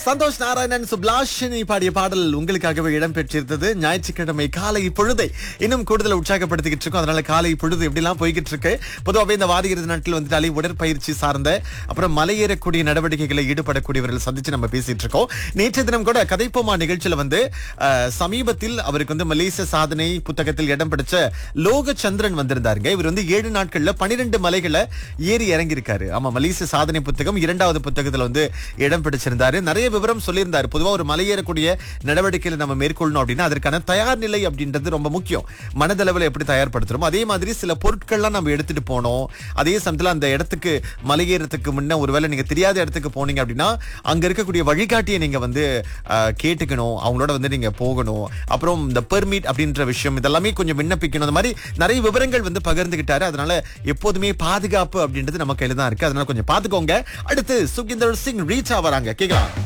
சந்தோஷ் நாராயணன் சுப்லாஷினி பாடிய பாடல் உங்களுக்காகவே இடம்பெற்றிருந்தது ஞாயிற்றுக்கிழமை காலை பொழுதை இன்னும் கூடுதல் உற்சாகப்படுத்திக்கிட்டு இருக்கோம் அதனால காலை பொழுது எப்படிலாம் போய்கிட்டு இருக்கு பொதுவாகவே இந்த வார இறுதி நாட்கள் வந்துட்டாலே உடற்பயிற்சி சார்ந்த அப்புறம் மலையேறக்கூடிய நடவடிக்கைகளை ஈடுபடக்கூடியவர்கள் சந்திச்சு நம்ம பேசிட்டு இருக்கோம் நேற்று தினம் கூட கதைப்போமா நிகழ்ச்சியில வந்து அஹ், சமீபத்தில் அவருக்கு வந்து மலேசிய சாதனை புத்தகத்தில் இடம் பிடிச்ச லோக சந்திரன் வந்திருந்தாருங்க இவர் வந்து ஏழு நாட்கள்ல பனிரெண்டு மலைகளை ஏறி இறங்கியிருக்காரு ஆமா மலேசிய சாதனை புத்தகம் இரண்டாவது புத்தகத்துல வந்து இடம் பிடிச்சிருந்தாரு நிறைய விவரம் சொல்லியிருந்தாரு பொதுவா ஒரு மலையேறக்கூடிய நடவடிக்கைகளை நம்ம மேற்கொள்ளணும் அப்படின்னா அதற்கான தயார் நிலை அப்படின்றது ரொம்ப முக்கியம் மனதளவில் எப்படி தயார்படுத்துறோம் அதே மாதிரி சில பொருட்கள்லாம் நம்ம எடுத்துட்டு போனோம் அதே சமயத்துல அந்த இடத்துக்கு மலையேறதுக்கு முன்ன ஒருவேளை நீங்க தெரியாத இடத்துக்கு போனீங்க அப்படின்னா அங்க இருக்கக்கூடிய வழிகாட்டியை நீங்க வந்து அஹ், கேட்டுக்கணும் அவங்களோட வந்து நீங்க போகணும் அப்புறம் இந்த பெர்மிட் அப்படின்ற விஷயம் இதெல்லாமே கொஞ்சம் விண்ணப்பிக்கணும் அந்த மாதிரி நிறைய விவரங்கள் வந்து பகிர்ந்துகிட்டாரு அதனால எப்போதுமே பாதுகாப்பு அப்படின்றது நம்ம கையில தான் இருக்கு அதனால கொஞ்சம் பாத்துக்கோங்க அடுத்து சுகிந்தர் சிங் ரீச்சா வராங்க கேக்கலாம்